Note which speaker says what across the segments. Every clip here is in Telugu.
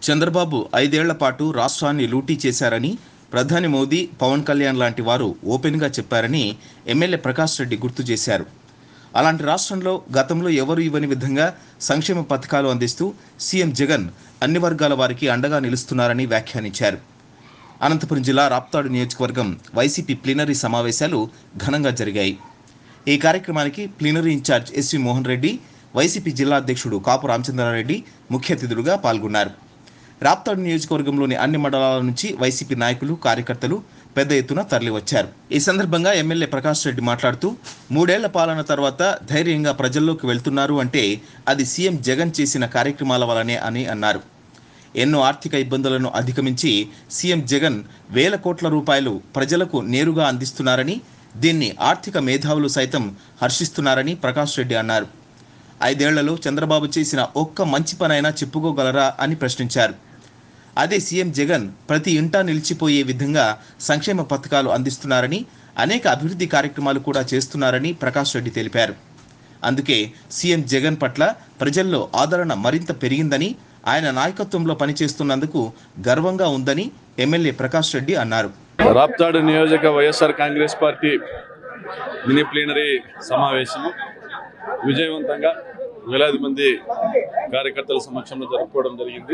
Speaker 1: చంద్రబాబు ఐదేళ్ల పాటు రాష్ట్రాన్ని లూటీ చేశారని ప్రధాని మోదీ పవన్ కళ్యాణ్ లాంటి వారు ఓపెన్గా చెప్పారని ఎమ్మెల్యే ప్రకాష్ రెడ్డి గుర్తు చేశారు అలాంటి రాష్ట్రంలో గతంలో ఎవరు ఇవ్వని విధంగా సంక్షేమ పథకాలు అందిస్తూ సీఎం జగన్ అన్ని వర్గాల వారికి అండగా నిలుస్తున్నారని వ్యాఖ్యానించారు అనంతపురం జిల్లా రాప్తాడు నియోజకవర్గం వైసీపీ ప్లీనరీ సమావేశాలు ఘనంగా జరిగాయి ఈ కార్యక్రమానికి plenary incharge S V Mohan Reddy YCP జిల్లా అధ్యక్షుడు కాపు రామచంద్రారెడ్డి ముఖ్య అతిథులుగా పాల్గొన్నారు రాప్తాడు నియోజకవర్గంలోని అన్ని మండలాల నుంచి వైసీపీ నాయకులు కార్యకర్తలు పెద్ద ఎత్తున తరలివచ్చారు ఈ సందర్భంగా ఎమ్మెల్యే ప్రకాష్ రెడ్డి మాట్లాడుతూ మూడేళ్ల పాలన తర్వాత ధైర్యంగా ప్రజల్లోకి వెళ్తున్నారు అంటే అది సీఎం జగన్ చేసిన కార్యక్రమాల వలనే అని అన్నారు ఎన్నో ఆర్థిక ఇబ్బందులను అధిగమించి సీఎం జగన్ వేల కోట్ల రూపాయలు ప్రజలకు నేరుగా అందిస్తున్నారని దీన్ని ఆర్థిక మేధావులు సైతం హర్షిస్తున్నారని ప్రకాష్ రెడ్డి అన్నారు ఐదేళ్లలో చంద్రబాబు చేసిన ఒక్క మంచి పనైనా చెప్పుకోగలరా అని ప్రశ్నించారు అదే సీఎం జగన్ ప్రతి ఇంటా నిలిచిపోయే విధంగా సంక్షేమ పథకాలు అందిస్తున్నారని అనేక అభివృద్ధి కార్యక్రమాలు కూడా చేస్తున్నారని ప్రకాష్ రెడ్డి తెలిపారు అందుకే సీఎం జగన్ పట్ల ప్రజల్లో ఆదరణ మరింత పెరిగిందని ఆయన నాయకత్వంలో పనిచేస్తున్నందుకు గర్వంగా ఉందని ఎమ్మెల్యే ప్రకాష్ రెడ్డి అన్నారు
Speaker 2: రాప్తాడు నియోజక YSR Congress party mini plenary సమావేశము విజయవంతంగా వేలాది మంది కార్యకర్తల సమక్షంలో జరుపుకోవడం జరిగింది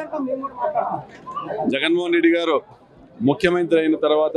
Speaker 2: జగన్మోహన్ రెడ్డి గారు ముఖ్యమంత్రి అయిన తర్వాత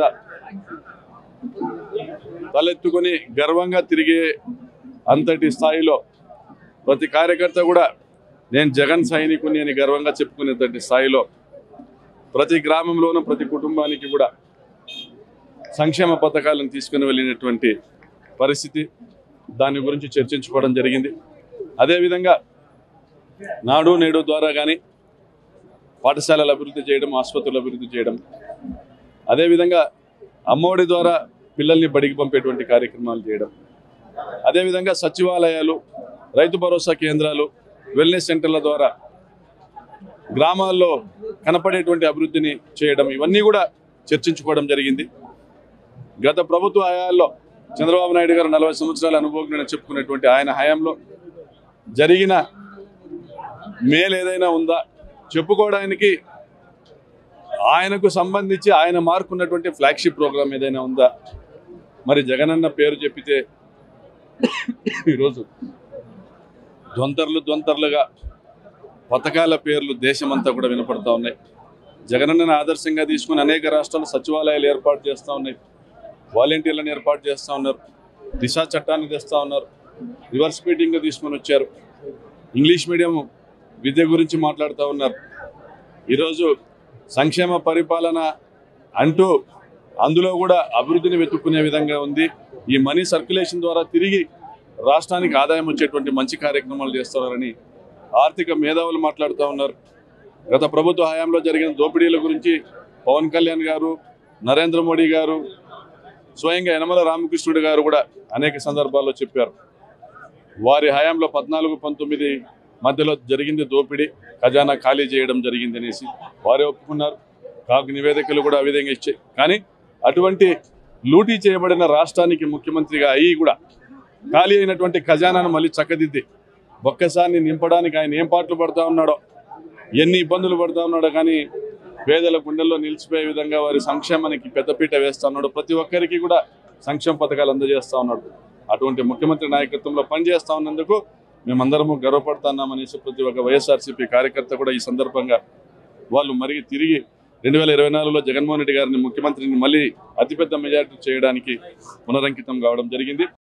Speaker 2: తలెత్తుకొని గర్వంగా తిరిగే అంతటి స్థాయిలో ప్రతి కార్యకర్త కూడా నేను జగన్ సైనికుని అని గర్వంగా చెప్పుకునేటువంటి స్థాయిలో ప్రతి గ్రామంలోనూ ప్రతి కుటుంబానికి కూడా సంక్షేమ పథకాలను తీసుకుని వెళ్ళినటువంటి పరిస్థితి దాని గురించి చర్చించుకోవడం జరిగింది అదేవిధంగా నాడు నేడు ద్వారా కానీ పాఠశాలలు అభివృద్ధి చేయడం ఆసుపత్రులు అభివృద్ధి చేయడం అదేవిధంగా అమ్మఒడి ద్వారా పిల్లల్ని బడికి పంపేటువంటి కార్యక్రమాలు చేయడం అదేవిధంగా సచివాలయాలు రైతు భరోసా కేంద్రాలు వెల్నెస్ సెంటర్ల ద్వారా గ్రామాల్లో కనపడేటువంటి అభివృద్ధిని చేయడం ఇవన్నీ కూడా చర్చించుకోవడం జరిగింది గత ప్రభుత్వ హయాల్లో చంద్రబాబు నాయుడు గారు నలభై సంవత్సరాల అనుభవం చెప్పుకునేటువంటి ఆయన హయాంలో జరిగిన మేలు ఏదైనా ఉందా చెప్పుకోవడానికి ఆయనకు సంబంధించి ఆయన మార్కున్నటువంటి ఫ్లాగ్షిప్ ప్రోగ్రామ్ ఏదైనా ఉందా మరి జగనన్న పేరు చెప్పితే ఈరోజు ద్వంతర్లు ద్వంతర్లుగా పథకాల పేర్లు దేశమంతా కూడా వినపడతా ఉన్నాయి జగనన్నను ఆదర్శంగా తీసుకుని అనేక రాష్ట్రాలు సచివాలయాలు ఏర్పాటు చేస్తూ ఉన్నాయి వాలంటీర్లను ఏర్పాటు చేస్తూ ఉన్నారు దిశా చట్టాన్ని తెస్తూ ఉన్నారు రివర్స్ మీటింగ్ తీసుకొని వచ్చారు ఇంగ్లీష్ మీడియం విద్య గురించి మాట్లాడుతూ ఉన్నారు ఈరోజు సంక్షేమ పరిపాలన అంటూ అందులో కూడా అభివృద్ధిని వెతుక్కునే విధంగా ఉంది ఈ మనీ సర్క్యులేషన్ ద్వారా తిరిగి రాష్ట్రానికి ఆదాయం వచ్చేటువంటి మంచి కార్యక్రమాలు చేస్తున్నారని ఆర్థిక మేధావులు మాట్లాడుతూ ఉన్నారు గత ప్రభుత్వ హయాంలో జరిగిన దోపిడీల గురించి పవన్ కళ్యాణ్ గారు నరేంద్ర మోడీ గారు స్వయంగా యనమల రామకృష్ణుడు గారు కూడా అనేక సందర్భాల్లో చెప్పారు వారి హయాంలో పద్నాలుగు పంతొమ్మిది మధ్యలో జరిగింది దోపిడీ ఖజానా ఖాళీ చేయడం జరిగింది అనేసి వారే ఒప్పుకున్నారు కాకు నివేదికలు కూడా ఆ విధంగా ఇచ్చాయి కానీ అటువంటి లూటీ చేయబడిన రాష్ట్రానికి ముఖ్యమంత్రిగా అయ్యి కూడా ఖాళీ అయినటువంటి ఖజానాను మళ్ళీ చక్కదిద్ది ఒక్కసారిని నింపడానికి ఆయన ఏం పాటలు పడతా ఉన్నాడో ఎన్ని ఇబ్బందులు పడతా ఉన్నాడో కానీ పేదల గుండెల్లో నిలిచిపోయే విధంగా వారి సంక్షేమానికి పెద్దపీట వేస్తా ఉన్నాడు ప్రతి ఒక్కరికి కూడా సంక్షేమ పథకాలు అందజేస్తా ఉన్నాడు అటువంటి ముఖ్యమంత్రి నాయకత్వంలో పనిచేస్తా ఉన్నందుకు మేమందరము గర్వపడుతున్నామనేసి ప్రతి ఒక్క వైఎస్ఆర్సీపీ కార్యకర్త కూడా ఈ సందర్భంగా వాళ్ళు మరిగి తిరిగి రెండు వేల ఇరవై నాలుగులో జగన్మోహన్ రెడ్డి గారిని ముఖ్యమంత్రిని మళ్ళీ అతిపెద్ద మెజార్టీ చేయడానికి పునరంకితం కావడం జరిగింది